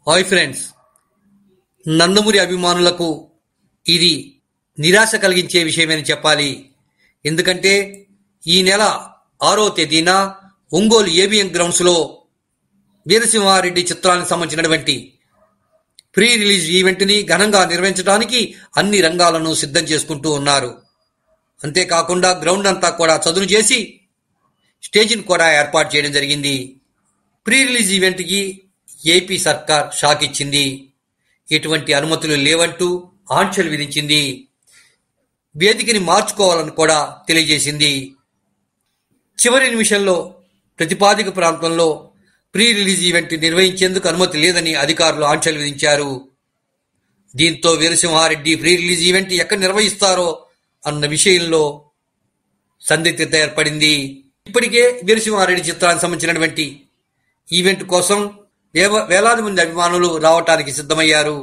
hi friends Nandamuri అభిమానులకు ఇది నిరాశ కలిగించే విషయమని చెప్పాలి ఎందుకంటే ఈ నెల ఆరో తేదీన ఒంగోలు ఏబిఎం గ్రౌండ్స్లో వీరసింహారెడ్డి చిత్రానికి సంబంధించినటువంటి ప్రీ రిలీజ్ ఈవెంట్ని ఘనంగా నిర్వహించడానికి అన్ని రంగాలను సిద్ధం చేసుకుంటూ ఉన్నారు అంతేకాకుండా గ్రౌండ్ అంతా కూడా చదును చేసి స్టేజిని కూడా ఏర్పాటు చేయడం జరిగింది ప్రీ రిలీజ్ ఈవెంట్కి ఏపీ సర్కార్ షాక్ ఇచ్చింది ఎటువంటి అనుమతులు లేవంటూ ఆంక్షలు విధించింది వేదికని మార్చుకోవాలని కూడా తెలియజేసింది చివరి నిమిషంలో ప్రతిపాదిక ప్రాంతంలో ప్రీ రిలీజ్ ఈవెంట్ నిర్వహించేందుకు అనుమతి లేదని అధికారులు ఆంక్షలు విధించారు దీంతో వీరసింహారెడ్డి ప్రీ రిలీజ్ ఈవెంట్ ఎక్కడ నిర్వహిస్తారో అన్న విషయంలో సందిగ్ధత ఏర్పడింది ఇప్పటికే వీరసింహారెడ్డి చిత్రానికి సంబంధించినటువంటి ఈవెంట్ కోసం వేవ- వేలాది మంది అభిమానులు రావటానికి సిద్ధమయ్యారు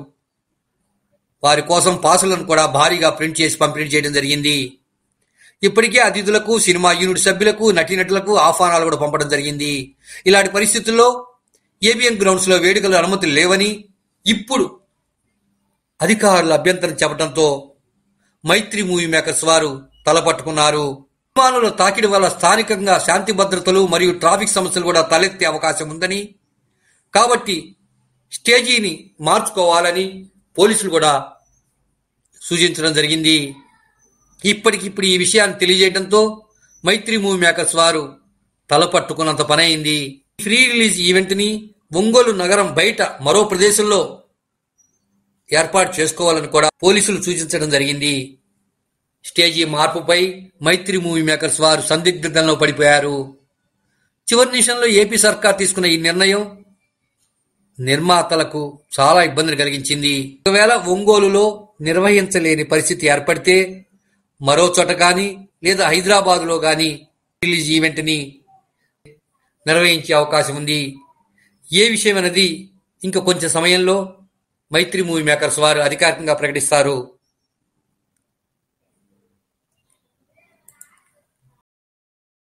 వారి కోసం పాసులను కూడా భారీగా ప్రింట్ చేసి పంపిణీ చేయడం జరిగింది ఇప్పటికే అతిథులకు సినిమా యూనిట్ సభ్యులకు నటీనటులకు ఆహ్వానాలు కూడా పంపడం జరిగింది ఇలాంటి పరిస్థితుల్లో ఏబిఎన్ గ్రౌండ్స్ లో వేడుకలు అనుమతులు లేవని ఇప్పుడు అధికారులు అభ్యంతరం చెప్పడంతో మైత్రి మూవీ మేకర్స్ వారు తలపట్టుకున్నారు విమానుల తాకిడి వల్ల స్థానికంగా శాంతి భద్రతలు మరియు ట్రాఫిక్ సమస్యలు కూడా తలెత్తే అవకాశం ఉందని కాబట్టి స్టేజీని మార్చుకోవాలని పోలీసులు కూడా సూచించడం జరిగింది ఇప్పటికిప్పుడు ఈ విషయాన్ని తెలియజేయడంతో మైత్రి మూవీ మేకర్స్ వారు తలపట్టుకున్నంత పని అయింది ఫ్రీ రిలీజ్ ఈవెంట్ని ఒంగోలు నగరం బయట మరో ప్రదేశంలో ఏర్పాటు చేసుకోవాలని కూడా పోలీసులు సూచించడం జరిగింది స్టేజీ మార్పుపై మైత్రి మూవీ మేకర్స్ వారు సందిగ్ధతలో పడిపోయారు చివరి నిమిషంలో ఏపీ సర్కార్ తీసుకున్న ఈ నిర్ణయం నిర్మాతలకు చాలా ఇబ్బందిని కలిగించింది ఒకవేళ ఒంగోలులో నిర్వహించలేని పరిస్థితి ఏర్పడితే మరో చోట కానీ లేదా హైదరాబాదులో కానీ రిలీజ్ ఈవెంట్ని నిర్వహించే అవకాశం ఉంది ఏ విషయం అనేది ఇంకా కొంచెం సమయంలో మైత్రి మూవీ మేకర్స్ వారు అధికారికంగా ప్రకటిస్తారు